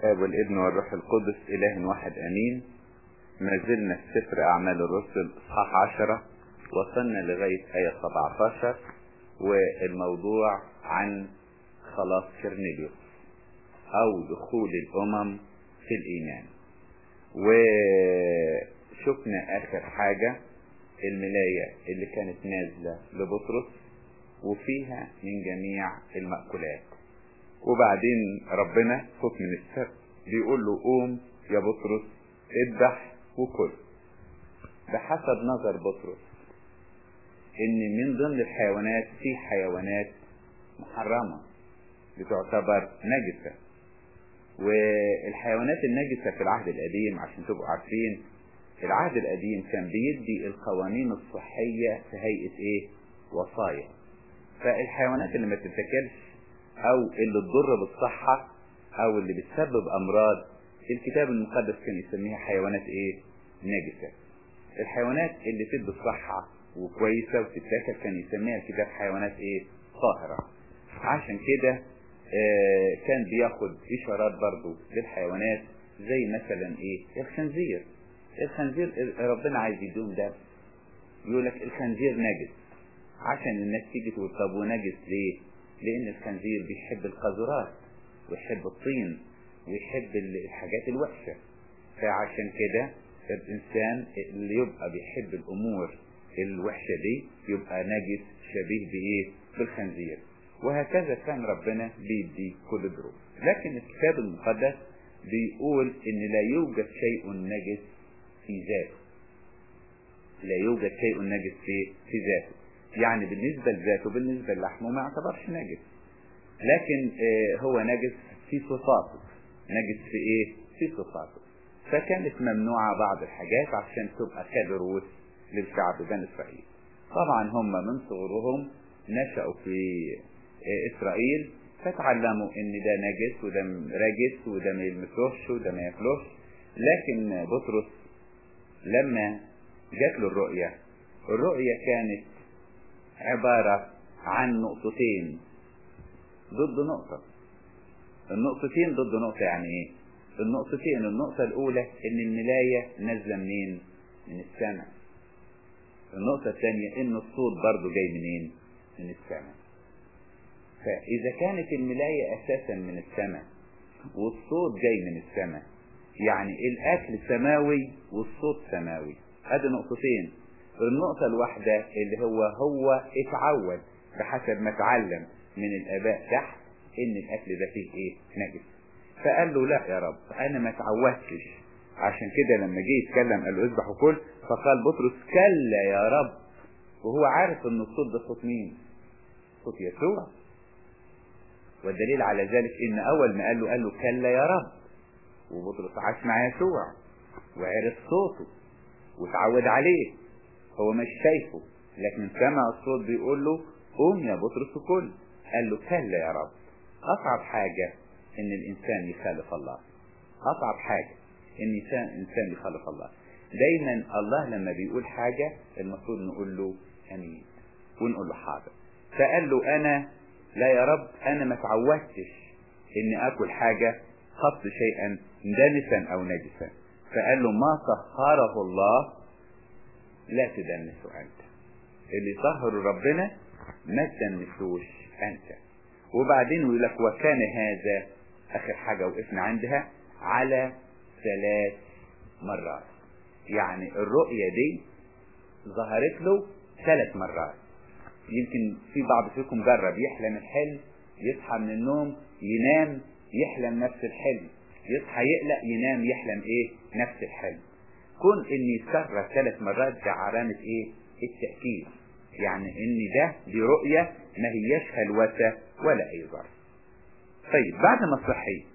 الآب والابن والروح القدس إله واحد أمين ما زلنا في سفر أعمال الرسل إصحاح عشرة وصلنا لغاية آية 17 والموضوع عن خلاص كرنيليوس أو دخول الأمم في الإيمان وشفنا آخر حاجة الملاية اللي كانت نازلة لبطرس وفيها من جميع المأكولات وبعدين ربنا صوت من السقف بيقول له قوم يا بطرس اذبح وكل بحسب نظر بطرس ان من ضمن الحيوانات في حيوانات محرمة بتعتبر نجسة والحيوانات النجسة في العهد القديم عشان تبقوا عارفين العهد القديم كان بيدي القوانين الصحية في هيئة ايه وصايا فالحيوانات اللي ما تتاكلش او اللي تضر بالصحة او اللي بتسبب امراض الكتاب المقدس كان يسميها حيوانات ايه نجسة الحيوانات اللي تدي الصحة وكويسة وتتاكل كان يسميها الكتاب حيوانات ايه طاهرة عشان كده آه كان بياخد اشارات برضو للحيوانات زي مثلا ايه الخنزير الخنزير ربنا عايز يديهم درس يقول لك الخنزير نجس عشان الناس تيجي تقول طب ونجس ليه لان الخنزير بيحب القذرات ويحب الطين ويحب الحاجات الوحشة فعشان كده الانسان اللي يبقى بيحب الامور الوحشة دي يبقى نجس شبيه بايه بالخنزير وهكذا كان ربنا بيدي كل ظروف لكن الكتاب المقدس بيقول ان لا يوجد شيء نجس في ذاته لا يوجد شيء نجس في في ذاته يعني بالنسبة لذاته بالنسبة للحمه ما يعتبرش نجس لكن آه هو نجس في صفاته نجس في ايه في صفاته فكانت ممنوعة بعض الحاجات عشان تبقى كدروس للشعب بني اسرائيل طبعا هم من صغرهم نشأوا في آه اسرائيل فتعلموا ان ده نجس وده رجس وده ما يلمسوش وده ما ياكلوش لكن بطرس لما جات له الرؤية الرؤية كانت عبارة عن نقطتين ضد نقطة النقطتين ضد نقطة يعني ايه النقطتين النقطة الأولى إن الملاية نازلة منين من السماء النقطة الثانية إن الصوت برضو جاي منين من السماء فإذا كانت الملاية أساسا من السماء والصوت جاي من السماء يعني الأكل سماوي والصوت سماوي هذه نقطتين النقطة الواحدة اللي هو هو اتعود بحسب ما اتعلم من الآباء تحت إن الأكل ده فيه إيه نجس فقال له لا يا رب أنا ما اتعودتش عشان كده لما جه يتكلم قال له اذبح وكل فقال بطرس كلا يا رب وهو عارف إن الصوت ده صوت مين صوت يسوع والدليل على ذلك إن أول ما قال له قال له كلا يا رب وبطرس عاش مع يسوع وعرف صوته وتعود عليه هو مش شايفه لكن سمع الصوت بيقول له قوم يا بطرس وكل قال له كلا يا رب أصعب حاجة إن الإنسان يخالف الله أصعب حاجة إن الإنسان إنسان يخالف الله دايما الله لما بيقول حاجة المفروض نقول له أمين ونقول له حاضر فقال له أنا لا يا رب أنا ما تعودتش إني آكل حاجة خط شيئا دنسا أو نجسا فقال له ما طهره الله لا تدنسه أنت اللي طهر ربنا ما تدنسوش أنت وبعدين يقول لك وكان هذا آخر حاجة وقفنا عندها على ثلاث مرات يعني الرؤية دي ظهرت له ثلاث مرات يمكن في بعض فيكم جرب يحلم الحلم يصحى من النوم ينام يحلم نفس الحلم يصحى يقلق ينام يحلم ايه نفس الحلم كون ان يتكرر ثلاث مرات ده علامة ايه التأكيد يعني ان ده دي رؤية ما هياش هلوسة ولا اي ظرف طيب بعد ما صحي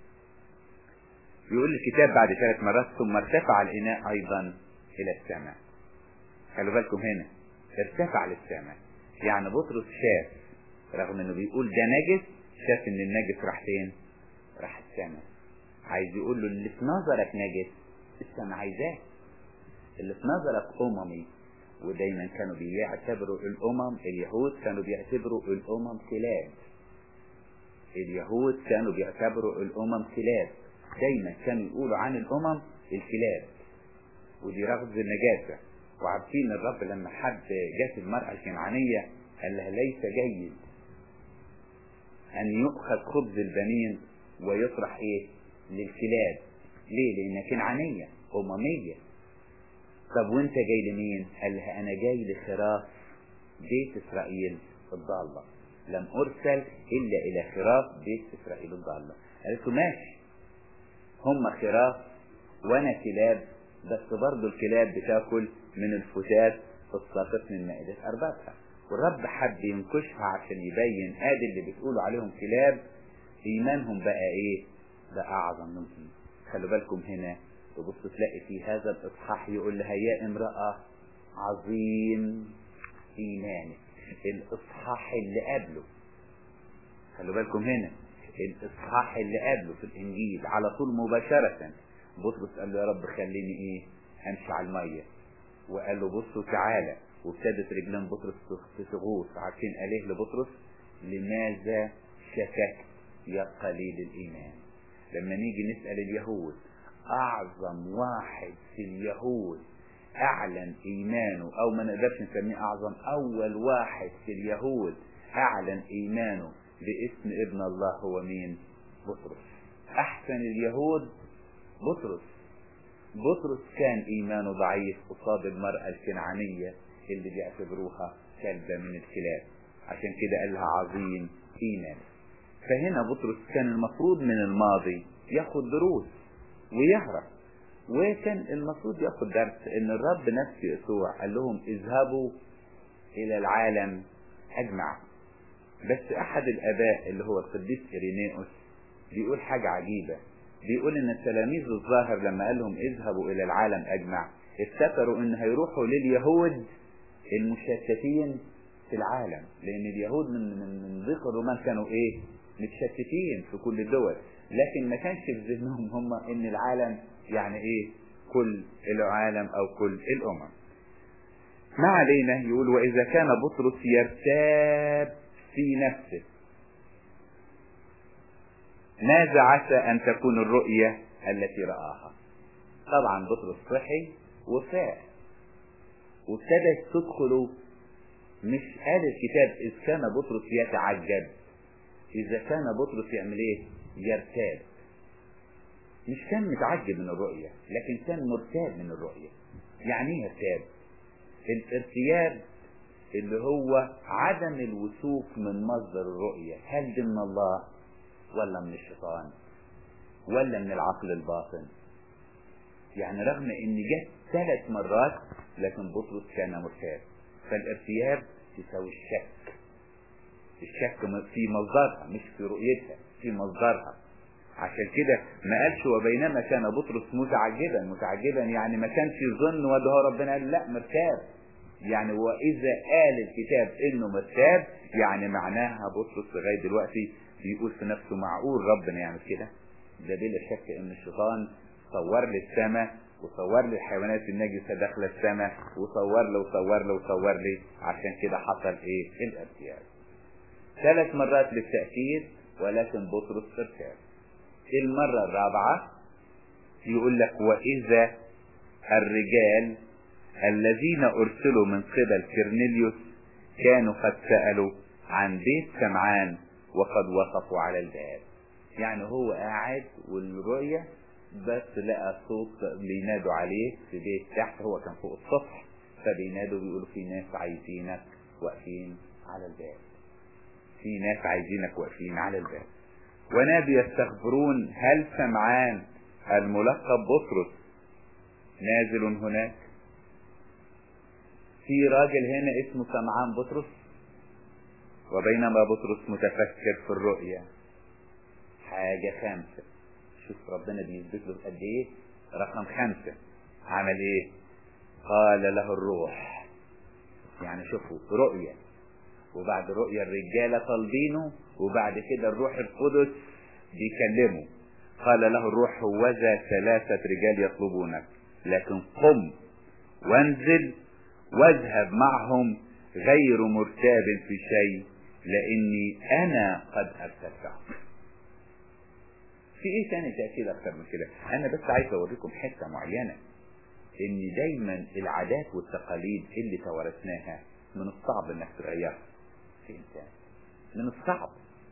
يقول الكتاب بعد ثلاث مرات ثم ارتفع الاناء ايضا الى السماء خلوا بالكم هنا ارتفع للسماء يعني بطرس شاف رغم انه بيقول ده نجس شاف ان النجس راح فين راح السماء عايز يقول له اللي في نظرك نجس السماء عايزاه اللي في نظرك اممي ودايما كانوا بيعتبروا الامم اليهود كانوا بيعتبروا الامم كلاب اليهود كانوا بيعتبروا الامم كلاب دايما كانوا يقولوا عن الامم الكلاب ودي رغز النجاسة وعارفين الرب لما حد جات المرأة الكنعانية قال لها ليس جيد ان يؤخذ خبز البنين ويطرح ايه للكلاب ليه لان كنعانية اممية طب وانت جاي لمين قال لها انا جاي لخراف بيت اسرائيل الضالة لم ارسل الا الى خراف بيت اسرائيل الضالة قالت له ماشي هم خراف وانا كلاب بس برضه الكلاب بتاكل من الفتات الساقط من مائدة اربابها والرب حب ينكشها عشان يبين ادي اللي بتقولوا عليهم كلاب ايمانهم بقى ايه ده اعظم منهم خلوا بالكم هنا تبص تلاقي في هذا الاصحاح يقول لها يا امرأة عظيم ايمانك الاصحاح اللي قبله خلوا بالكم هنا الاصحاح اللي قبله في الانجيل على طول مباشرة بطرس قال له يا رب خليني ايه امشي على المية وقال له بصوا تعالى وابتدت رجلين بطرس تغوص عارفين قال ايه لبطرس لماذا شككت يا قليل الايمان لما نيجي نسأل اليهود اعظم واحد في اليهود اعلن ايمانه او ما نقدرش نسميه اعظم اول واحد في اليهود اعلن ايمانه باسم ابن الله هو مين بطرس احسن اليهود بطرس بطرس كان ايمانه ضعيف قصاد المرأة الكنعانية اللي بيعتبروها كلبة من الكلاب عشان كده قال لها عظيم ايمان فهنا بطرس كان المفروض من الماضي ياخد دروس ويهرب وكان المفروض ياخد درس ان الرب نفسه يسوع قال لهم اذهبوا الى العالم اجمع بس احد الاباء اللي هو القديس ارينيوس بيقول حاجة عجيبة بيقول ان التلاميذ الظاهر لما قال لهم اذهبوا الى العالم اجمع افتكروا ان هيروحوا لليهود المشتتين في العالم لان اليهود من من من ضيق الرومان كانوا ايه متشتتين في كل الدول لكن ما كانش في ذهنهم هم ان العالم يعني ايه كل العالم او كل الامم ما علينا يقول واذا كان بطرس يرتاب في نفسه ماذا عسى ان تكون الرؤية التي رآها طبعا بطرس صحي وفاء وابتدت تدخله مش قال الكتاب اذ كان بطرس يتعجب اذا كان بطرس يعمل ايه يرتاب مش كان متعجب من الرؤية لكن كان مرتاب من الرؤية يعني ايه ارتاب الارتياب اللي هو عدم الوثوق من مصدر الرؤية هل دي من الله ولا من الشيطان ولا من العقل الباطن يعني رغم ان جت ثلاث مرات لكن بطرس كان مرتاب فالارتياب تساوي الشك الشك في مصدرها مش في رؤيتها في مصدرها عشان كده ما قالش وبينما كان بطرس متعجبا متعجبا يعني ما كانش يظن وده هو ربنا قال لا مرتاب يعني واذا قال الكتاب انه مرتاب يعني معناها بطرس لغايه دلوقتي بيقول في نفسه معقول ربنا يعمل كده ده بلا شك ان الشيطان صور لي السماء وصور لي الحيوانات النجسة داخلة السماء وصور لي وصور لي وصور لي عشان كده حصل ايه الارتياب ثلاث مرات للتأكيد ولكن بطرس ارتاب المرة الرابعة يقول لك وإذا الرجال الذين أرسلوا من قبل كرنيليوس كانوا قد سألوا عن بيت سمعان وقد وقفوا على الباب يعني هو قاعد والرؤية بس لقى صوت بينادوا عليه في بيت تحت هو كان فوق السطح فبينادوا بيقولوا في ناس عايزينك واقفين على الباب في ناس عايزينك واقفين على الباب ونادوا يستخبرون هل سمعان الملقب بطرس نازل هناك في راجل هنا اسمه سمعان بطرس وبينما بطرس متفكر في الرؤيا حاجة خامسة شوف ربنا بيثبت له قد ايه رقم خمسة عمل ايه قال له الروح يعني شوفوا رؤية وبعد رؤية الرجالة طالبينه وبعد كده الروح القدس بيكلمه قال له الروح هوذا ثلاثة رجال يطلبونك لكن قم وانزل واذهب معهم غير مرتاب في شيء لاني انا قد ارسلتهم في ايه تاني تأكيد اكتر من كده انا بس عايز اوريكم حتة معينة ان دايما العادات والتقاليد اللي توارثناها من الصعب انك تغيرها في انسان من الصعب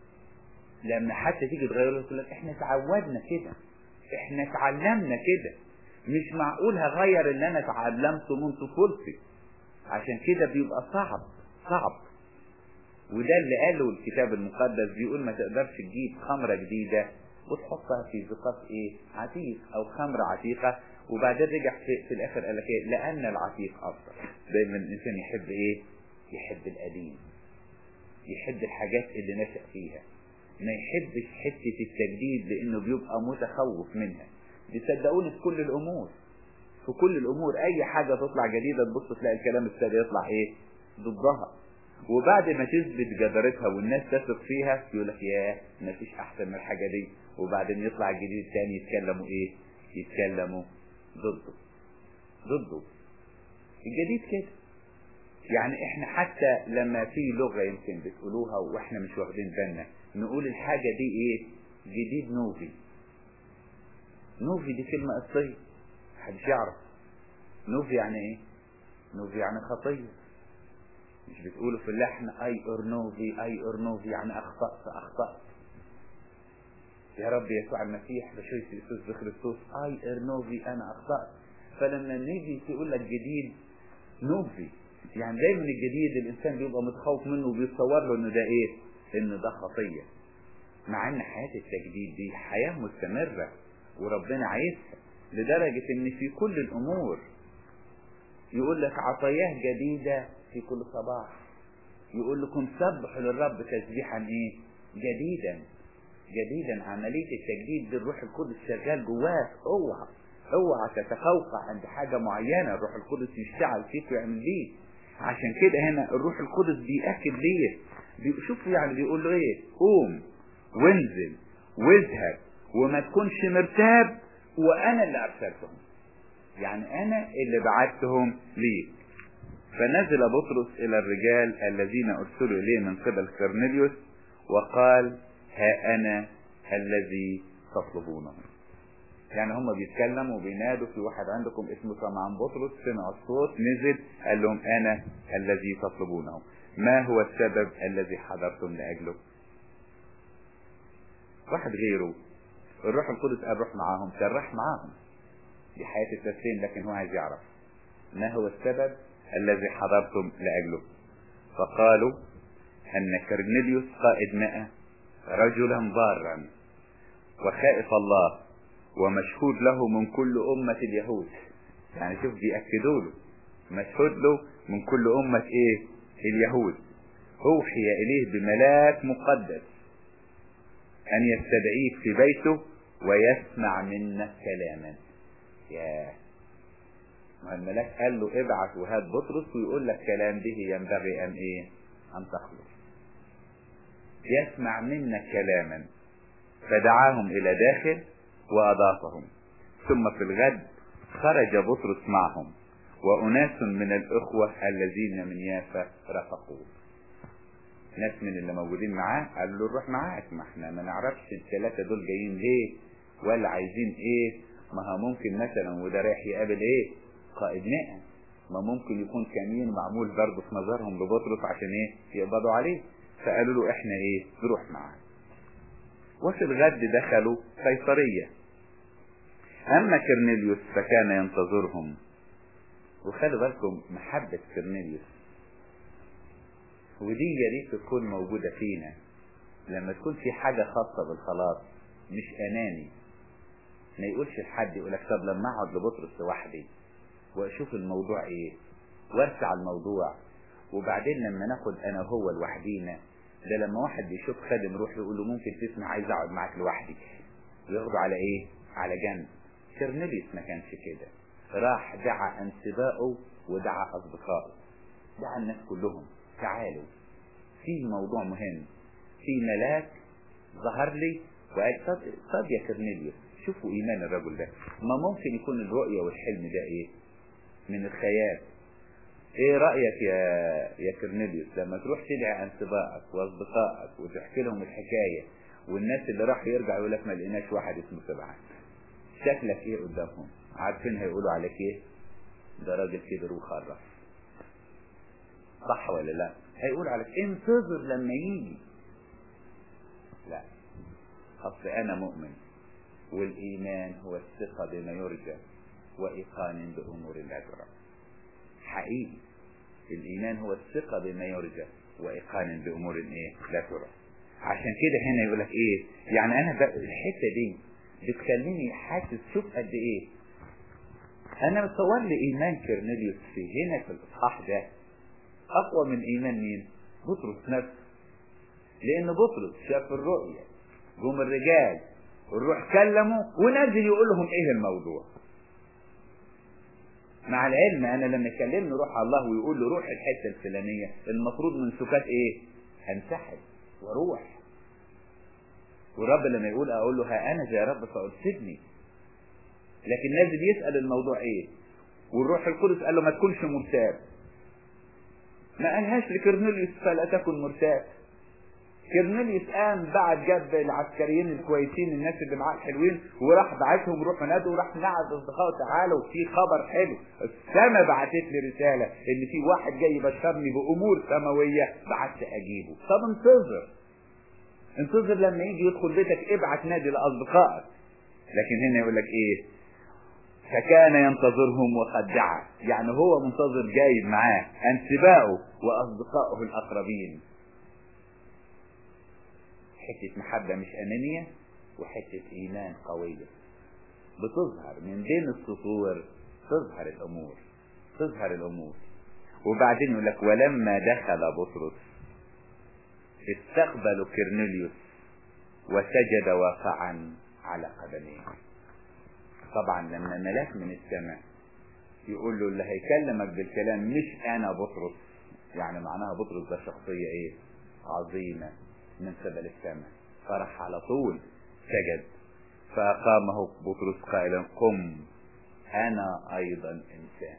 لما حتى تيجي تغير يقول لك احنا تعودنا كده احنا اتعلمنا كده مش معقول هغير اللي انا اتعلمته من طفولتي عشان كده بيبقى صعب صعب وده اللي قاله الكتاب المقدس بيقول ما تقدرش تجيب خمرة جديدة وتحطها في زقاق ايه عتيق او خمرة عتيقة وبعدين رجع في, في الاخر قال لك ايه لان العتيق افضل دايما الانسان يحب ايه يحب القديم يحب الحاجات اللي نشأ فيها ما يحبش حتة التجديد لانه بيبقى متخوف منها بيصدقوني في كل الامور في كل الامور اي حاجة تطلع جديدة تبص تلاقي الكلام السادة يطلع ايه ضدها وبعد ما تثبت جدارتها والناس تثق فيها يقول لك ياه ما فيش احسن من الحاجة دي وبعدين يطلع الجديد الثاني يتكلموا ايه يتكلموا ضده ضده الجديد كده يعني احنا حتى لما في لغة يمكن بتقولوها واحنا مش واخدين بالنا نقول الحاجة دي ايه جديد نوفي نوفي دي كلمة اصلية محدش يعرف نوفي يعني ايه نوفي يعني خطية مش بتقولوا في اللحن اي ارنوفي اي ارنوفي يعني اخطأت اخطأت يا رب يسوع المسيح بشوية يسوس بخريستوس اي ارنوفي انا اخطأت فلما نيجي تقول لك جديد نوفي يعني دايما الجديد الانسان بيبقى متخوف منه وبيتصور له انه ده ايه ان ده خطية مع ان حياة التجديد دي حياة مستمرة وربنا عايزها لدرجة ان في كل الامور يقول لك عطاياه جديدة في كل صباح يقول لكم سبحوا للرب تسبيحا ايه جديدا جديدا عملية التجديد بالروح القدس شغال جواك اوعى اوعى تتخوف عند حاجة معينة الروح القدس يشتغل فيك ويعمل بيك عشان كده هنا الروح القدس بيأكد ليه شوف يعني بيقول له ايه قوم وانزل واذهب وما تكونش مرتاب وانا اللي ارسلتهم يعني انا اللي بعتهم ليك فنزل بطرس الى الرجال الذين ارسلوا اليه من قبل كرنيليوس وقال ها انا الذي تطلبونه يعني هم بيتكلموا وبينادوا في واحد عندكم اسمه سمعان بطرس سمع الصوت نزل قال لهم انا الذي تطلبونه ما هو السبب الذي حضرتم لاجله واحد غيره الروح القدس قال روح معاهم كان راح معاهم دي حياة التسليم لكن هو عايز يعرف ما هو السبب الذي حضرتم لأجله فقالوا أن كرنيليوس قائد مئة رجلا بارا وخائف الله ومشهود له من كل أمة اليهود يعني شوف بيأكدوا له مشهود له من كل أمة إيه اليهود أوحي إليه بملاك مقدس أن يستدعيك في بيته ويسمع منك كلاما ياه ما الملاك قال له ابعث وهات بطرس ويقول لك كلام به ينبغي ان ايه ان تخلص يسمع منك كلاما فدعاهم الى داخل واضافهم ثم في الغد خرج بطرس معهم واناس من الاخوة الذين من يافا رافقوه ناس من اللي موجودين معاه قالوا له نروح معاك ما احنا ما نعرفش الثلاثة دول جايين ليه ولا عايزين ايه ما هو ممكن مثلا وده رايح يقابل ايه قائد مئة ما ممكن يكون كمين معمول برضه في نظرهم لبطرس عشان ايه يقبضوا عليه فقالوا له احنا ايه نروح معاه وفي الغد دخلوا قيصرية اما كرنيليوس فكان ينتظرهم وخلوا بالكم محبة كرنيليوس ودي يا ريت تكون موجودة فينا لما تكون في حاجة خاصة بالخلاص مش اناني ما يقولش لحد يقول لك طب لما اقعد لبطرس لوحدي واشوف الموضوع ايه وارسع الموضوع وبعدين لما ناخد انا وهو لوحدينا ده لما واحد بيشوف خادم روح يقول له ممكن تسمع عايز اقعد معاك لوحدي وياخده على ايه على جنب كرنيليوس ما كانش كده راح دعا انسبائه ودعا اصدقائه دعا الناس كلهم تعالوا في موضوع مهم في ملاك ظهر لي وقال طب, طب يا كرنيليوس شوفوا ايمان الرجل ده ما ممكن يكون الرؤية والحلم ده ايه من الخيال ايه رأيك يا يا كرنيليوس لما تروح تدعي انسبائك واصدقائك وتحكي لهم الحكاية والناس اللي راح يرجع يقول لك ما لقيناش واحد اسمه سبعان شكلك ايه قدامهم عارفين هيقولوا عليك ايه ده راجل كبر وخرف صح ولا لا هيقول عليك انتظر لما يجي لا اصل انا مؤمن والايمان هو الثقة بما يرجى وايقان بامور لا ترى حقيقي الايمان هو الثقة بما يرجى وايقان بامور ايه لا ترى عشان كده هنا يقول لك ايه يعني انا بقى الحته دي بتخليني حاسس شوف قد ايه انا متصور لي ايمان كرنيليوس في هنا في الاصحاح ده اقوى من ايمان مين بطرس نفسه لان بطرس شاف الرؤية جم الرجال والروح كلموا ونزل يقول لهم ايه الموضوع مع العلم انا لما يكلمني روح الله ويقول له روح الحته الفلانيه المفروض من سكات ايه هنسحب واروح والرب لما يقول اقول له ها انا يا رب فقل سيبني لكن نازل يسال الموضوع ايه والروح القدس قال له ما تكونش مرتاب ما قالهاش لكرنيليوس فلا تكن مرتاب كرنيليوس قام بعد جاب العسكريين الكويسين الناس اللي معاه الحلوين وراح بعتهم روحوا نادوا وراح نعد اصدقائه تعالوا في خبر حلو السما بعتت لي رساله ان في واحد جاي يبشرني بامور سماويه بعت اجيبه طب انتظر انتظر لما يجي يدخل بيتك ابعت نادي لاصدقائك لكن هنا يقول لك ايه فكان ينتظرهم وقد دعا يعني هو منتظر جايب معاه انسبائه واصدقائه الاقربين حتة محبة مش أنانية وحتة إيمان قوية بتظهر من بين السطور تظهر الأمور تظهر الأمور وبعدين يقول لك ولما دخل بطرس استقبلوا كرنيليوس وسجد واقعا على قدميه طبعا لما ملاك من السماء يقول له اللي هيكلمك بالكلام مش انا بطرس يعني معناها بطرس ده شخصية ايه عظيمة من سبل السماء فرح على طول سجد فأقامه بطرس قائلا قم أنا أيضا إنسان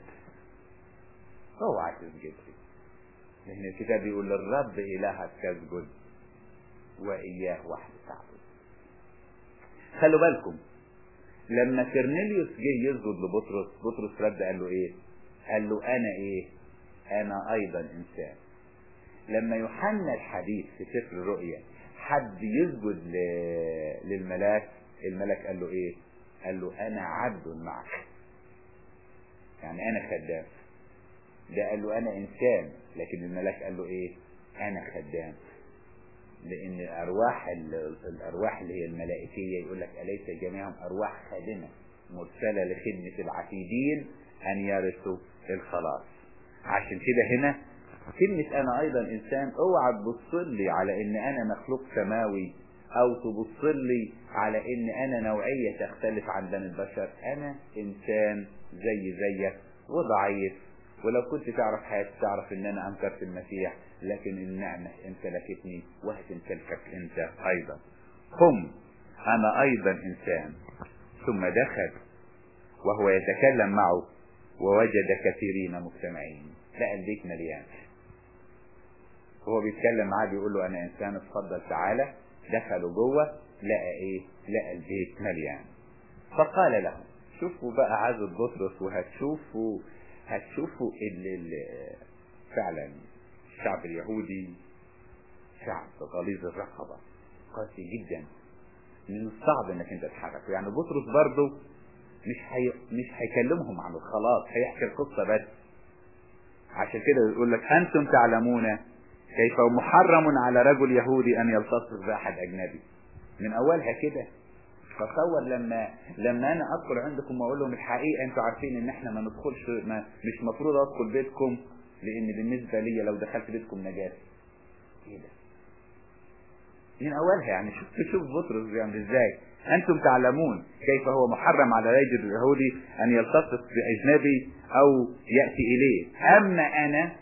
اوعى تسجد لأن الكتاب يقول للرب إلهك تسجد وإياه وحده تعبد خلوا بالكم لما كرنيليوس جه يسجد لبطرس بطرس رد قال له ايه قال له انا ايه انا ايضا انسان لما يوحنا الحديث في سفر الرؤيا حد يسجد ل... للملاك الملاك قال له ايه قال له انا عبد معك يعني انا خدام ده قال له انا انسان لكن الملاك قال له ايه انا خدام لان الارواح الارواح اللي هي الملائكيه يقول لك اليس جميعهم ارواح خادمه مرسله لخدمه العتيدين ان يرثوا الخلاص عشان كده هنا كلمة أنا أيضا إنسان اوعى تبص لي على إن أنا مخلوق سماوي أو تبص لي على إن أنا نوعية تختلف عن بني البشر أنا إنسان زي زيك وضعيف ولو كنت تعرف حياتي تعرف إن أنا أنكرت المسيح لكن النعمة امتلكتني وهتمتلكك أنت أيضا قم أنا أيضا إنسان ثم دخل وهو يتكلم معه ووجد كثيرين مجتمعين لقى البيت مليان هو بيتكلم معاه بيقول له انا انسان اتفضل تعالى دخلوا جوه لقى ايه لقى البيت مليان فقال له شوفوا بقى عزة بطرس وهتشوفوا هتشوفوا اللي فعلا الشعب اليهودي شعب غليظ الرقبة قاسي جدا من الصعب انك انت تتحرك يعني بطرس برضه مش هي... مش هيكلمهم عن الخلاص هيحكي القصة بس عشان كده يقول لك انتم تعلمون كيف محرم على رجل يهودي ان يلتصق باحد اجنبي من اولها كده تصور لما لما انا ادخل عندكم واقول لهم الحقيقه انتوا عارفين ان احنا ما ندخلش ما مش مفروض ادخل بيتكم لان بالنسبه لي لو دخلت بيتكم نجاسه ايه ده من اولها يعني شوف شوف بطرس بيعمل ازاي انتم تعلمون كيف هو محرم على رجل اليهودي ان يلتصق باجنبي او ياتي اليه اما انا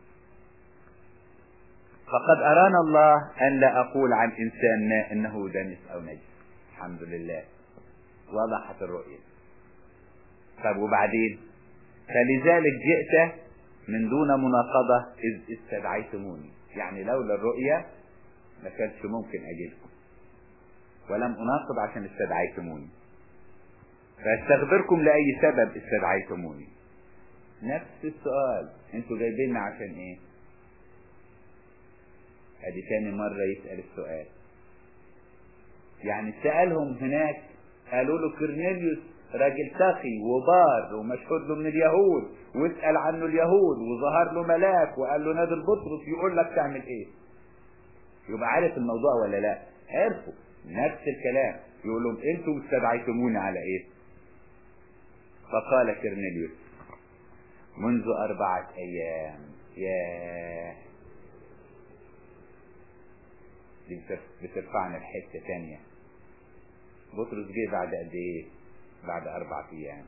فقد أرانا الله أن لا أقول عن إنسان ما إنه دنس أو نجس الحمد لله وضحت الرؤية طب وبعدين فلذلك جئت من دون مناقضة إذ استدعيتموني يعني لولا الرؤية ما كانش ممكن أجيلكم ولم اناقض عشان استدعيتموني فاستغفركم لاي سبب استدعيتموني نفس السؤال انتوا جايبيننا عشان ايه ادي تاني مرة يسأل السؤال يعني سألهم هناك قالوا له كرنيليوس راجل تقي وبار ومشهود له من اليهود واسأل عنه اليهود وظهر له ملاك وقال له نادر بطرس يقول لك تعمل ايه يبقى عارف الموضوع ولا لا عرفوا نفس الكلام يقول لهم انتم استدعيتموني على ايه فقال كرنيليوس منذ أربعة أيام يا دي بترفعنا لحتة تانية بطرس جه بعد قد ايه بعد أربعة أيام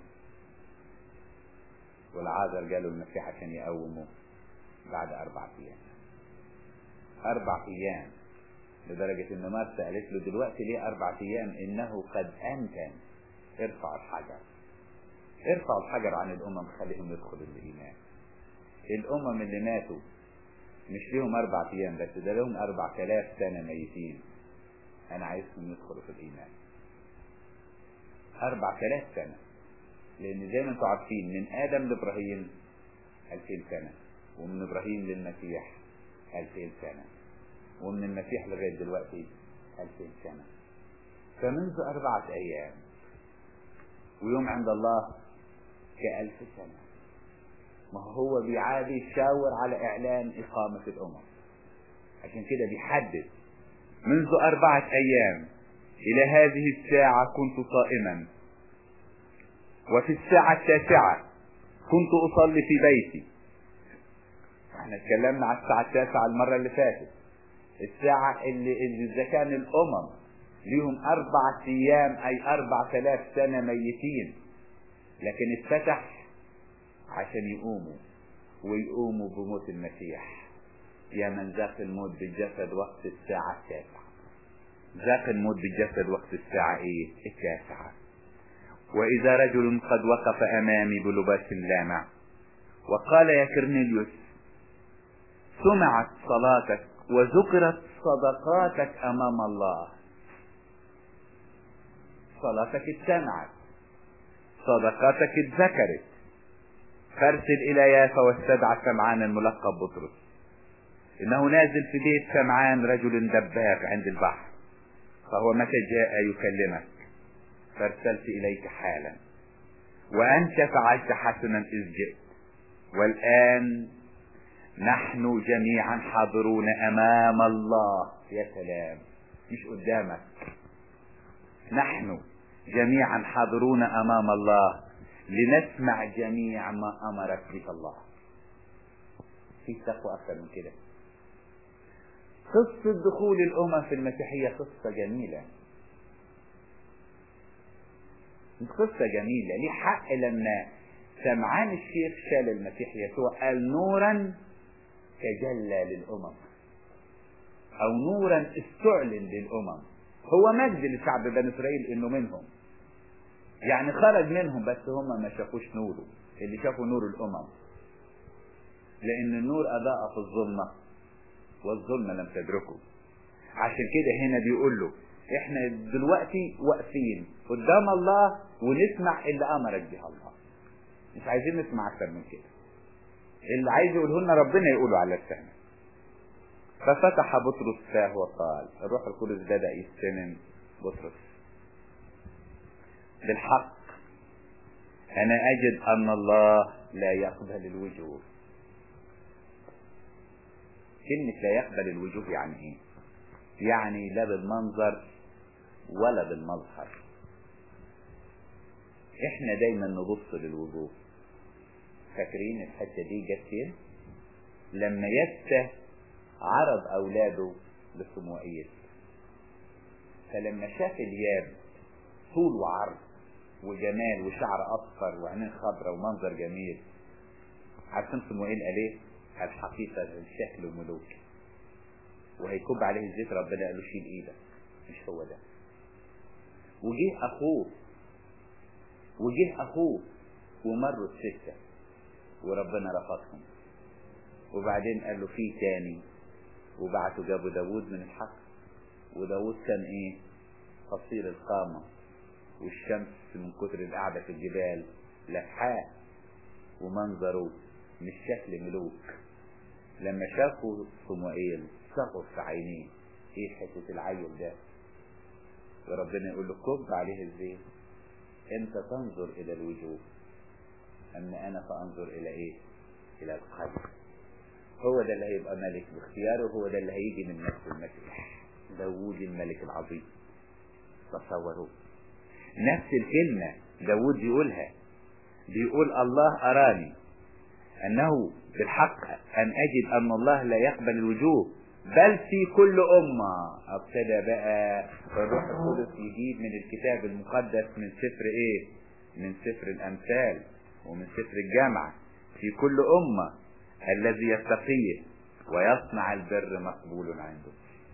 والعازر جاله المسيح عشان يقومه بعد أربعة أيام أربع أيام لدرجة إن مرسى قالت له دلوقتي ليه أربع أيام إنه قد أنتن ارفع الحجر ارفع الحجر عن الأمم خليهم يدخلوا الإيمان الأمم اللي ماتوا مش ليهم أربع أيام بس ده لهم أربع آلاف سنة ميتين أنا عايزهم يدخلوا في الإيمان أربع آلاف سنة لأن زي ما أنتم عارفين من آدم لإبراهيم ألفين سنة ومن إبراهيم للمسيح ألفين سنة ومن المسيح لغاية دلوقتي ألفين سنة فمنذ أربعة أيام ويوم عند الله كألف سنة ما هو بيعادي يشاور على إعلان إقامة الأمم عشان كده بيحدد منذ أربعة أيام إلى هذه الساعة كنت صائما وفي الساعة التاسعة كنت أصلي في بيتي احنا اتكلمنا على الساعة التاسعة المرة اللي فاتت الساعة اللي, اللي إذا كان الأمم ليهم أربعة أيام أي أربعة آلاف سنة ميتين لكن اتفتح عشان يقوموا ويقوموا بموت المسيح يا من ذاق الموت بالجسد وقت الساعة التاسعة ذاق الموت بالجسد وقت الساعة ايه التاسعة وإذا رجل قد وقف أمامي بلباس لامع وقال يا كرنيليوس سمعت صلاتك وذكرت صدقاتك أمام الله صلاتك اتسمعت صدقاتك اتذكرت فارسل إلى يافا واستدعى سمعان الملقب بطرس إنه نازل في بيت سمعان رجل دباغ عند البحر فهو متى جاء يكلمك فارسلت إليك حالا وأنت فعلت حسنا إذ جئت والآن نحن جميعا حاضرون أمام الله يا سلام مش قدامك نحن جميعا حاضرون أمام الله لنسمع جميع ما أمرك به الله في تقوى أكثر من كده قصة دخول الأمم في المسيحية قصة جميلة قصة جميلة ليه حق لما سمعان الشيخ شال المسيح يسوع قال نورا تجلى للأمم أو نورا استعلن للأمم هو مجد لشعب بني إسرائيل إنه منهم يعني خرج منهم بس هم ما شافوش نوره اللي شافوا نور الأمم لأن النور أضاء في الظلمة والظلمة لم تدركه عشان كده هنا بيقول له احنا دلوقتي واقفين قدام الله ونسمع اللي امرك به الله مش عايزين نسمع اكتر من كده اللي عايز يقوله لنا ربنا يقوله على لسانه ففتح بطرس فاه وقال الروح القدس بدا يستلم بطرس بالحق انا اجد ان الله لا يقبل الوجوه كلمة لا يقبل الوجوه يعني ايه يعني لا بالمنظر ولا بالمظهر احنا دايما نبص للوجوه فاكرين الحته دي جت فين لما يسه عرض اولاده لصموئيل فلما شاف الياب طول وعرض وجمال وشعر اصفر وعينين خضراء ومنظر جميل عارفين صموئيل قال ايه الحقيقه الشكل ملوك وهيكب عليه الزيت ربنا قال له شيل ايدك مش هو ده وجه اخوه وجه اخوه ومروا الستة وربنا رفضهم وبعدين قال له في تاني وبعتوا جابوا داوود من الحق وداوود كان ايه قصير القامة والشمس من كتر القعدة في الجبال لفحاء ومنظره مش شكل ملوك لما شافوا صموئيل صغر في عينيه ايه حتة العيل ده وربنا يقول له كب عليه الزيت انت تنظر الى الوجوه اما انا فانظر الى ايه الى القلب هو ده اللي هيبقى ملك باختياره هو ده اللي هيجي من نفس المسيح داوود الملك العظيم تصوروا نفس الكلمة داوود بيقولها بيقول الله أراني أنه بالحق أن أجد أن الله لا يقبل الوجوه بل في كل أمة ابتدى بقى الروح القدس يجيب من الكتاب المقدس من سفر إيه من سفر الأمثال ومن سفر الجامعة في كل أمة الذي يتقيه ويصنع البر مقبول عنده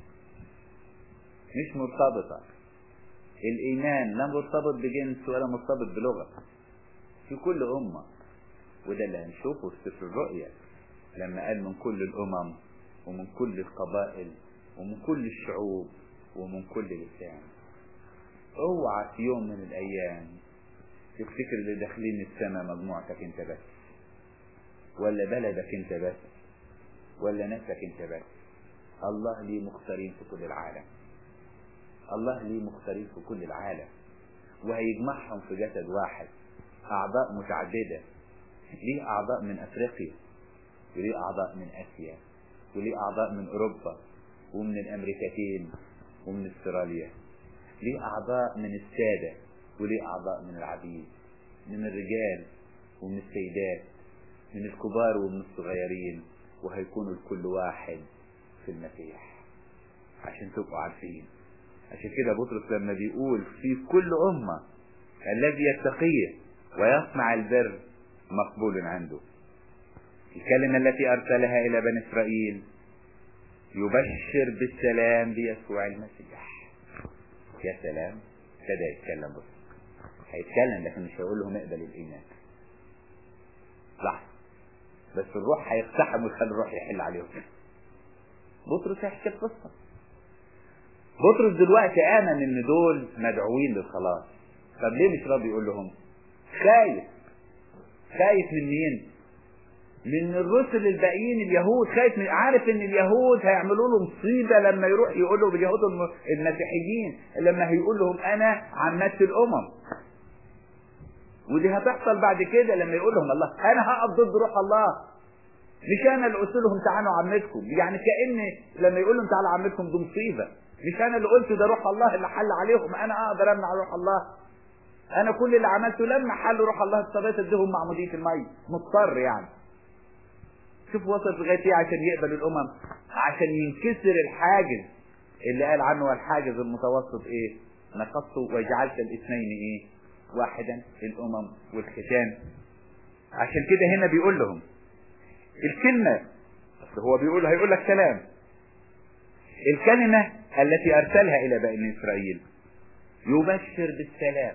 مش مرتبطة الإيمان لا مرتبط بجنس ولا مرتبط بلغة في كل أمة وده اللي هنشوفه في سفر الرؤيا لما قال من كل الأمم ومن كل القبائل ومن كل الشعوب ومن كل لسان اوعى في يوم من الأيام تفتكر اللي داخلين السماء مجموعتك انت بس ولا بلدك انت بس ولا نفسك انت بس الله ليه مختارين في كل العالم الله ليه مختارين في كل العالم وهيجمعهم في جسد واحد أعضاء متعددة ليه أعضاء من أفريقيا وليه أعضاء من آسيا وليه أعضاء من أوروبا ومن الأمريكتين ومن استراليا ليه أعضاء من السادة وليه أعضاء من العبيد من الرجال ومن السيدات من الكبار ومن الصغيرين وهيكونوا الكل واحد في المسيح عشان تبقوا عارفين عشان كده بطرس لما بيقول في كل أمة الذي يتقيه ويصنع البر مقبول عنده الكلمة التي أرسلها إلى بني إسرائيل يبشر بالسلام بيسوع المسيح يا سلام ابتدى يتكلم بص هيتكلم لكن مش هيقول لهم اقبل الإيمان لحظة بس الروح هيقتحم ويخلي الروح يحل عليهم بطرس هيحكي القصة بطرس دلوقتي آمن إن دول مدعوين للخلاص طب ليه مش راضي يقول لهم خايف خايف من مين من الرسل الباقيين اليهود خايف من عارف ان اليهود هيعملوا له مصيبه لما يروح يقول له باليهود المسيحيين لما هيقول لهم انا عمدت الامم ودي هتحصل بعد كده لما يقول لهم الله انا هقف ضد روح الله مش انا اللي قلت لهم تعالوا عمتكم يعني كان لما يقول لهم تعالوا عمتكم دي مصيبه مش انا اللي قلت ده روح الله اللي حل عليهم انا اقدر امنع روح الله انا كل اللي عملته لما حل روح الله اضطريت اديهم معموديه الميه مضطر يعني شوف وصل لغايه ايه عشان يقبل الامم عشان ينكسر الحاجز اللي قال عنه الحاجز المتوسط ايه نقصت وجعلت الاثنين ايه واحدا الامم والختان عشان كده هنا بيقول لهم الكلمة هو بيقول هيقول لك كلام الكلمة التي ارسلها الى بني اسرائيل يبشر بالسلام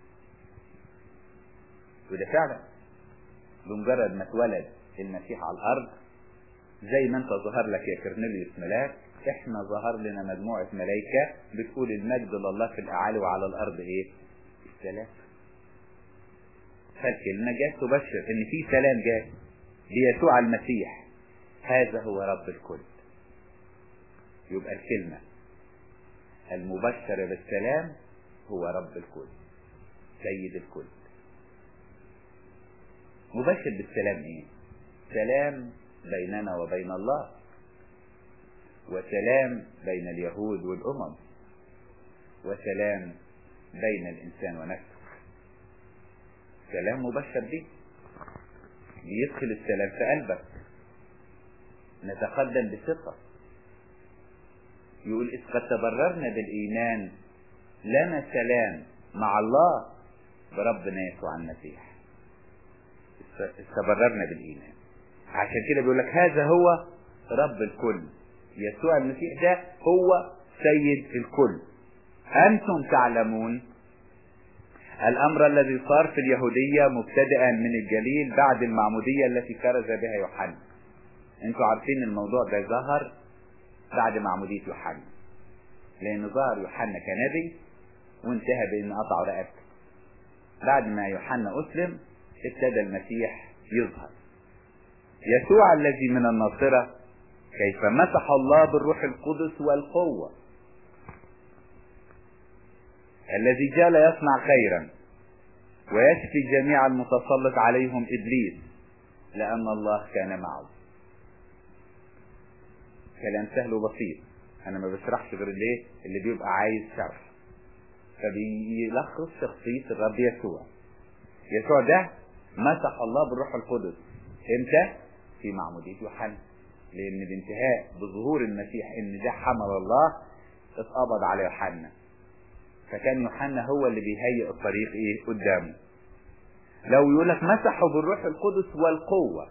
وده فعلا بمجرد ما اتولد المسيح على الارض زي ما انت ظهر لك يا كرنيليوس ملاك احنا ظهر لنا مجموعة ملائكة بتقول المجد لله في الاعالي وعلى الارض ايه السلام فالكلمة جات تبشر ان في سلام جاء بيسوع المسيح هذا هو رب الكل يبقى الكلمة المبشرة بالسلام هو رب الكل سيد الكل مبشر بالسلام ايه سلام بيننا وبين الله وسلام بين اليهود والامم وسلام بين الانسان ونفسه سلام مبشر به بيدخل السلام في قلبك نتقدم بثقة يقول إذ قد تبررنا بالإيمان لنا سلام مع الله بربنا يسوع المسيح تبررنا بالإيمان عشان كده بيقول لك هذا هو رب الكل يسوع المسيح ده هو سيد الكل أنتم تعلمون الأمر الذي صار في اليهودية مبتدئا من الجليل بعد المعمودية التي كرز بها يوحنا انتوا عارفين الموضوع ده ظهر بعد معمودية يوحنا لأن ظهر يوحنا كنبي وانتهى بان قطعوا رقبته بعد ما يوحنا اسلم ابتدى المسيح يظهر يسوع الذي من الناصرة كيف مسح الله بالروح القدس والقوة الذي جال يصنع خيرا ويشفي جميع المتسلط عليهم ابليس لان الله كان معه كلام سهل وبسيط انا ما بشرحش غير الايه اللي بيبقى عايز شرح فبيلخص شخصية الرب يسوع يسوع ده مسح الله بالروح القدس امتى في معمودية يوحنا لان بانتهاء بظهور المسيح ان ده حمل الله اتقبض على يوحنا فكان يوحنا هو اللي بيهيئ الطريق ايه قدامه لو يقول لك مسحوا بالروح القدس والقوة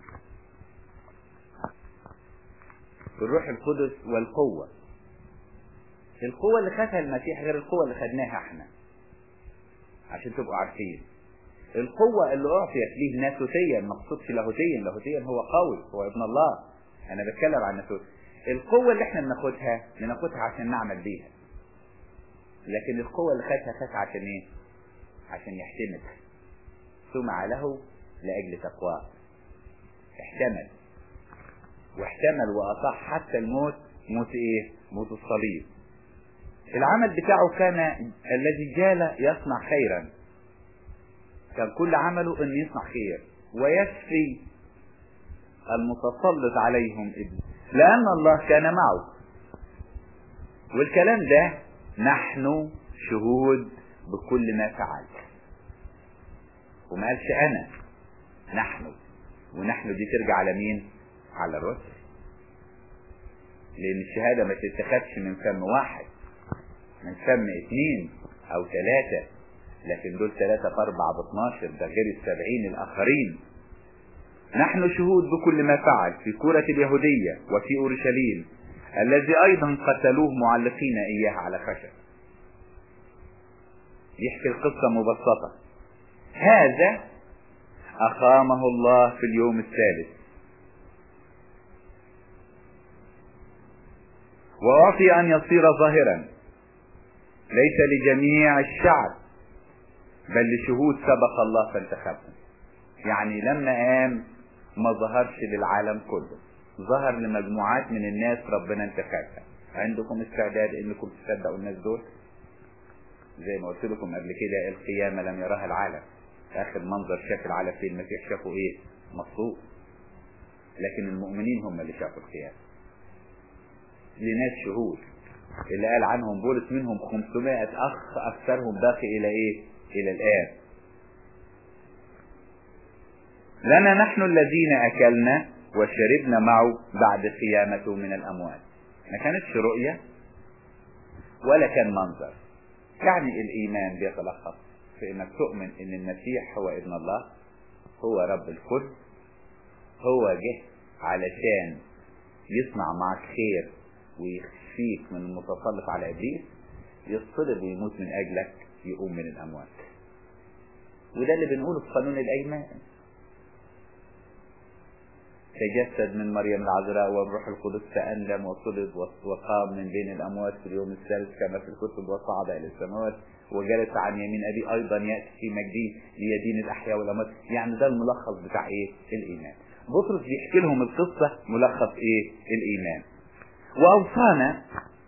بالروح القدس والقوة القوة اللي خدها المسيح غير القوة اللي خدناها احنا عشان تبقوا عارفين القوة اللي أعطيت ليه ناسوتيا ما اقصدش لاهوتيا لاهوتيا هو قوي هو ابن الله أنا بتكلم عن ناسوت القوة اللي احنا بناخدها بناخدها عشان نعمل بيها لكن القوة اللي خدها خدها عشان ايه؟ عشان يحتمل سمع له لأجل تقواه احتمل واحتمل وأطاع حتى الموت موت ايه؟ موت الصليب العمل بتاعه كان الذي جال يصنع خيرا كان كل عمله ان يصنع خير ويشفي المتسلط عليهم ابن لان الله كان معه والكلام ده نحن شهود بكل ما فعل وما قالش انا نحن ونحن دي ترجع على مين على الرسل لان الشهاده ما تتخذش من فم واحد من فم اثنين او ثلاثة لكن دول ثلاثة في اربعة باثناشر ده غير السبعين الاخرين نحن شهود بكل ما فعل في كرة اليهودية وفي اورشليم الذي ايضا قتلوه معلقين اياه على خشب يحكي القصة مبسطة هذا اقامه الله في اليوم الثالث واعطي ان يصير ظاهرا ليس لجميع الشعب بل لشهود سبق الله فانتخبهم يعني لما قام ما ظهرش للعالم كله ظهر لمجموعات من الناس ربنا انتخبها عندكم استعداد انكم تصدقوا الناس دول زي ما قلت لكم قبل كده القيامة لم يراها العالم اخر منظر شاف العالم فيه المسيح شافوا ايه مصروف لكن المؤمنين هم اللي شافوا القيامة لناس شهود اللي قال عنهم بولس منهم 500 اخ اكثرهم باقي الى ايه الى الان لنا نحن الذين اكلنا وشربنا معه بعد قيامته من الاموات ما كانتش رؤية ولا كان منظر يعني الايمان بيتلخص في انك تؤمن ان المسيح هو ابن الله هو رب الكل هو جه علشان يصنع معك خير ويخفيك من المتسلط على ابليس يصطلب ويموت من اجلك يقوم من الاموات وده اللي بنقوله في قانون الايمان تجسد من مريم العذراء والروح القدس تألم وصلب وقام من بين الأموات في اليوم الثالث كما في الكتب وصعد إلى السماوات وجلس عن يمين أبي أيضا يأتي في مجده ليدين الأحياء والأموات يعني ده الملخص بتاع إيه الإيمان بطرس بيحكي لهم القصة ملخص إيه الإيمان وأوصانا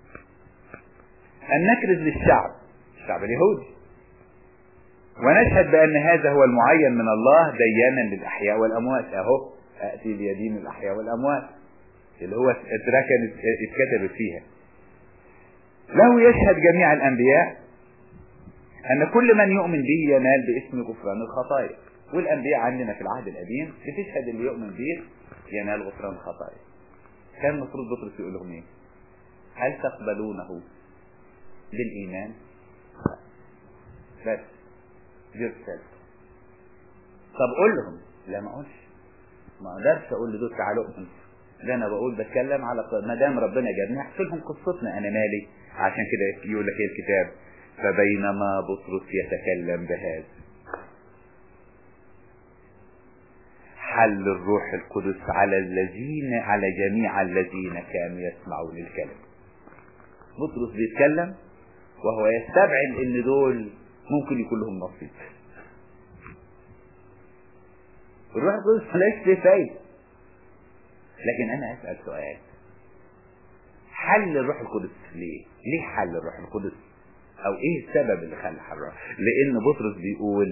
أن نكرز للشعب الشعب اليهودي ونشهد بأن هذا هو المعين من الله ديانا للأحياء والأموات أهو أتي ليدين الأحياء والأموات اللي هو اتركن اتكتب فيها له يشهد جميع الأنبياء أن كل من يؤمن به ينال باسم غفران الخطايا والأنبياء عندنا في العهد القديم بتشهد اللي يؤمن به ينال غفران الخطايا كان المفروض بطرس يقول لهم ايه هل تقبلونه بالإيمان بس دي طب قول لهم لا ما اقولش ما اقدرش اقول لدول تعالوا ده انا بقول بتكلم على ما دام ربنا جابني احكي لهم قصتنا انا مالي عشان كده يقول لك ايه الكتاب فبينما بطرس يتكلم بهذا حل الروح القدس على الذين على جميع الذين كانوا يسمعون الكلام بطرس بيتكلم وهو يستبعد ان دول ممكن يكون لهم نصيب الروح القدس ملاش فايدة لكن انا اسأل سؤال حل الروح القدس ليه ليه حل الروح القدس او ايه السبب اللي خلى حرام لان بطرس بيقول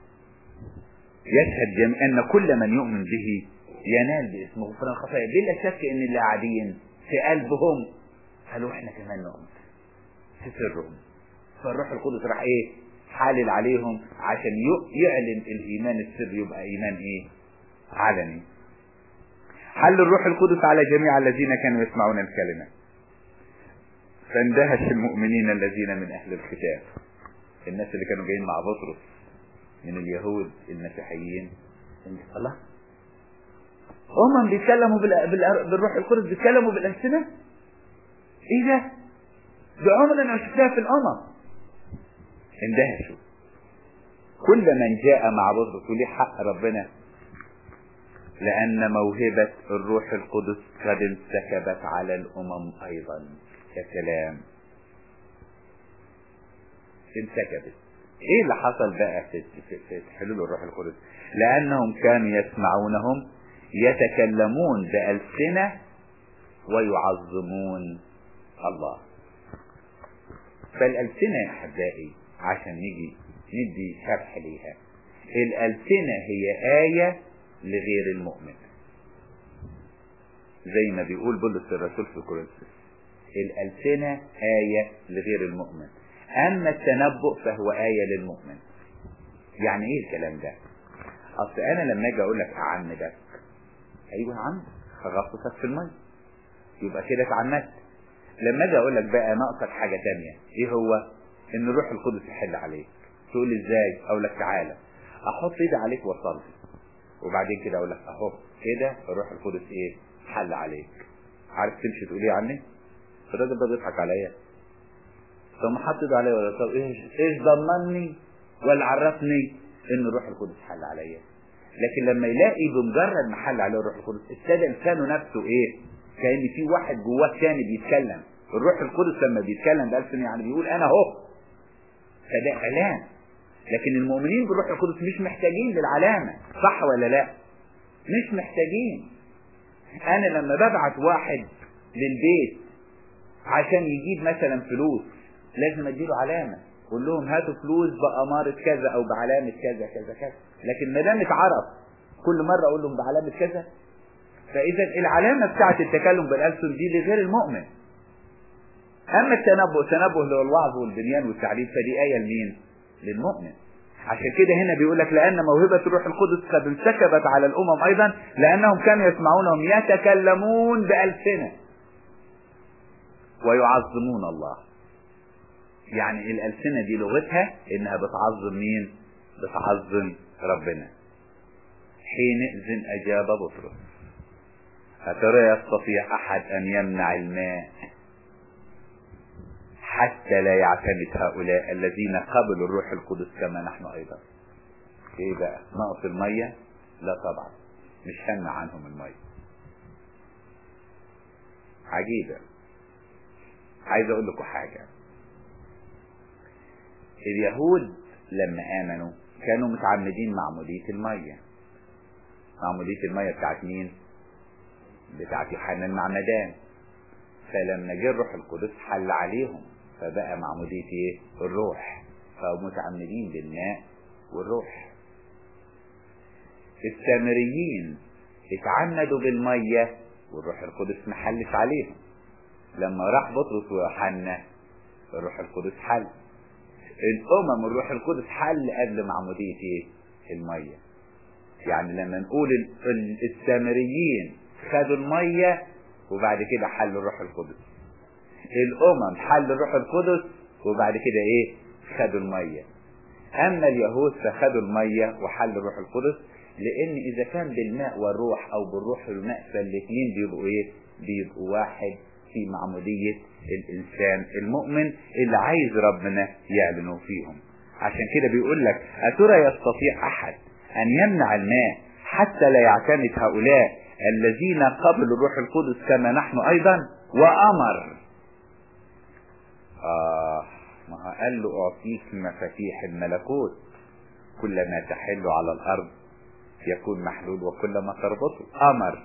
يشهد جميع ان كل من يؤمن به ينال باسمه غفران الخطايا بلا شك ان اللي قاعدين في قلبهم قالوا احنا كمان نؤمن في سرهم فالروح القدس راح ايه حالل عليهم عشان يعلن الايمان السري يبقى ايمان ايه علني حل الروح القدس على جميع الذين كانوا يسمعون الكلمة فاندهش المؤمنين الذين من اهل الكتاب الناس اللي كانوا جايين مع بطرس من اليهود المسيحيين الله هم بيتكلموا بالروح القدس بيتكلموا بالألسنة ايه ده ده عمرنا ما شفناها في الامم اندهشوا كل من جاء مع بطرس وليه حق ربنا لأن موهبة الروح القدس قد انسكبت على الأمم أيضا يا سلام انسكبت ايه اللي حصل بقى في, في, في حلول الروح القدس لأنهم كانوا يسمعونهم يتكلمون بألسنة ويعظمون الله فالألسنة يا أحبائي عشان نيجي ندي شرح ليها الألسنة هي آية لغير المؤمن زي ما بيقول بولس الرسول في كورنثوس الألسنة آية لغير المؤمن أما التنبؤ فهو آية للمؤمن يعني إيه الكلام ده أصل أنا لما أجي أقول لك أعمدك أيوه عم غطسك في المية يبقى كده اتعمدت لما أجي أقول لك بقى ناقصك حاجة تانية إيه هو إن الروح القدس يحل عليك تقول لي إزاي أقول لك تعالى أحط إيدي عليك وأصلي وبعدين كده أقول لك أهو كده الروح القدس إيه حل عليك عارف تمشي تقول إيه عني الراجل ده بيضحك عليا طب ما حط ايده عليا ولا طب ايش ايش ضمني ولا عرفني ان الروح القدس حل عليا لكن لما يلاقي بمجرد ما حل عليه الروح القدس ابتدى لسانه نفسه ايه كان في واحد جواه تاني بيتكلم الروح القدس لما بيتكلم بألسن يعني بيقول انا اهو فده اعلان لكن المؤمنين بالروح القدس مش محتاجين للعلامه صح ولا لا مش محتاجين انا لما ببعت واحد للبيت عشان يجيب مثلا فلوس لازم اديله علامة قول لهم هاتوا فلوس بأمارة كذا او بعلامة كذا كذا كذا لكن ما دام اتعرف كل مرة اقول لهم بعلامة كذا فاذا العلامة بتاعت التكلم بالألسن دي لغير المؤمن اما التنبؤ تنبؤ اللي هو الوعظ والبنيان والتعليم فدي آية لمين للمؤمن عشان كده هنا بيقول لك لأن موهبة الروح القدس قد انسكبت على الأمم أيضا لأنهم كانوا يسمعونهم يتكلمون بألسنة ويعظمون الله يعني الألسنة دي لغتها إنها بتعظم مين بتعظم ربنا حينئذ أجاب بطرس أترى يستطيع أحد أن يمنع الماء حتى لا يعتمد هؤلاء الذين قبلوا الروح القدس كما نحن أيضا إيه بقى نقص المية لا طبعا مش همنع عنهم المية عجيبة عايز اقول لكم حاجة اليهود لما امنوا كانوا متعمدين معمودية المية معمودية المية بتاعت مين بتاعت يوحنا المعمدان فلما جه الروح القدس حل عليهم فبقى معمودية ايه الروح فهم متعمدين بالماء والروح السامريين اتعمدوا بالمية والروح القدس محلش عليهم لما راح بطرس ويوحنا الروح القدس حل الامم الروح القدس حل قبل معمودية ايه المية يعني لما نقول السامريين خدوا المية وبعد كده حل الروح القدس الامم حل الروح القدس وبعد كده ايه خدوا المية اما اليهود فخدوا المية وحل الروح القدس لان اذا كان بالماء والروح او بالروح والماء فالاثنين بيبقوا ايه بيبقوا واحد في معمودية الإنسان المؤمن اللي عايز ربنا يعلنوا فيهم عشان كده بيقول لك أترى يستطيع أحد أن يمنع الماء حتى لا يعتمد هؤلاء الذين قبلوا الروح القدس كما نحن أيضا وأمر آه ما هو قال له اعطيك مفاتيح الملكوت كلما تحل على الارض يكون محلول وكلما تربطه امر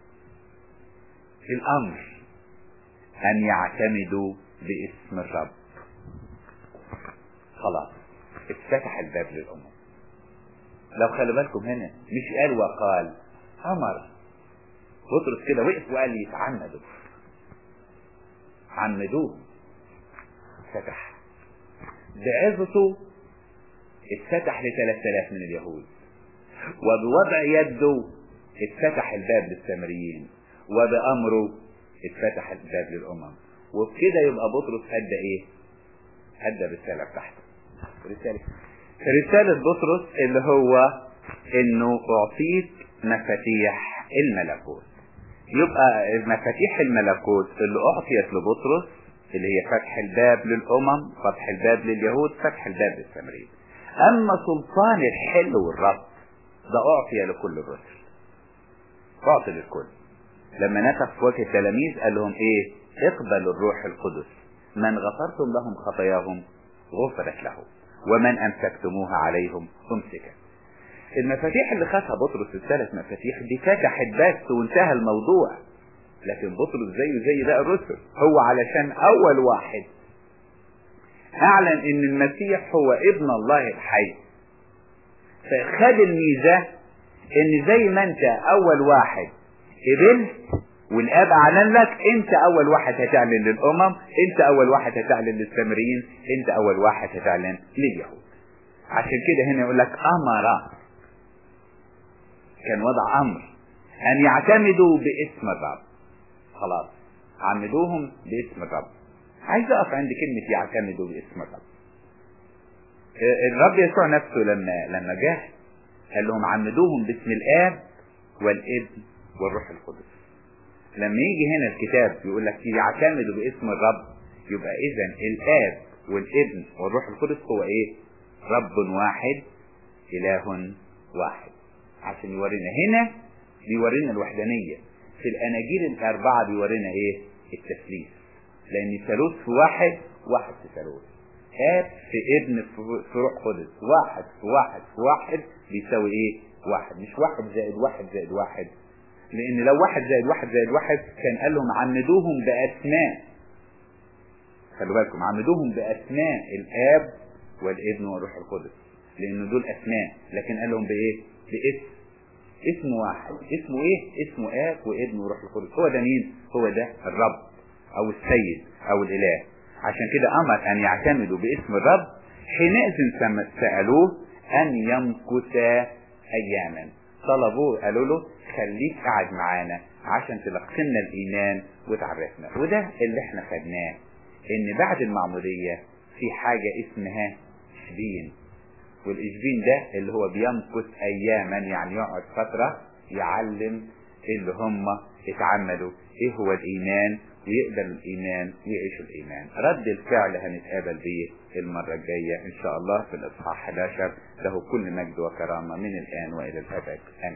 الامر ان يعتمدوا باسم الرب خلاص اتفتح الباب للامم لو خلي بالكم هنا مش قال وقال امر بطرس كده وقف وقال يتعمدوا عمدوه فتح بعظته اتفتح ل 3000 من اليهود وبوضع يده اتفتح الباب للسامريين وبأمره اتفتح الباب للأمم وبكده يبقى بطرس أدى إيه؟ أدى الرسالة بتاعته رسالة رسالة بطرس اللي هو إنه أعطيك مفاتيح الملكوت يبقى مفاتيح الملكوت اللي أعطيت لبطرس اللي هي فتح الباب للأمم فتح الباب لليهود فتح الباب للسامريين أما سلطان الحل والرب ده أعطي لكل الرسل أعطي للكل لما نفخ في وجه التلاميذ قال لهم إيه اقبلوا الروح القدس من غفرتم لهم خطاياهم غفرت له ومن أمسكتموها عليهم أمسكت المفاتيح اللي خدها بطرس الثلاث مفاتيح دي فتحت بس وانتهى الموضوع لكن بطرس زيه زي باقي الرسل هو علشان أول واحد أعلن إن المسيح هو ابن الله الحي فخد الميزة إن زي ما أنت أول واحد قبلت والاب اعلن لك انت اول واحد هتعلن للامم انت اول واحد هتعلن للسامريين انت اول واحد هتعلن لليهود عشان كده هنا يقول لك امر كان وضع امر ان يعتمدوا باسم الرب خلاص عمدوهم باسم الرب عايز اقف عند كلمة يعتمدوا باسم الرب الرب يسوع نفسه لما لما جه قال لهم عمدوهم باسم الاب والابن والروح القدس لما يجي هنا الكتاب يقول لك يعتمدوا باسم الرب يبقى اذا الاب والابن والروح القدس هو ايه رب واحد اله واحد عشان يورينا هنا بيورينا الوحدانية في الاناجيل الاربعة بيورينا ايه التثليث لان ثالوث في واحد واحد في ثالوث اب في ابن في روح قدس واحد في واحد في واحد بيساوي ايه واحد مش واحد زائد واحد زائد واحد لان لو واحد زائد واحد زائد واحد كان قال لهم عمدوهم باسماء خلوا بالكم عمدوهم باسماء الاب والابن والروح القدس لان دول اسماء لكن قال لهم بايه باسم اسم واحد اسمه ايه اسمه اب وابن وروح القدس هو ده مين هو ده الرب او السيد او الاله عشان كده امر ان يعتمدوا باسم الرب حينئذ سالوه ان يمكث اياما طلبوه قالوا له خليك قاعد معانا عشان تلقنا الايمان وتعرفنا وده اللي احنا خدناه ان بعد المعمودية في حاجة اسمها اشبين والاشبين ده اللي هو بيمكث اياما يعني يقعد فترة يعلم اللي هم اتعمدوا ايه هو الايمان ويقبل الايمان ويعيشوا الايمان رد الفعل هنتقابل بيه المرة الجاية ان شاء الله في الاصحاح 11 له كل مجد وكرامة من الان والى الابد امين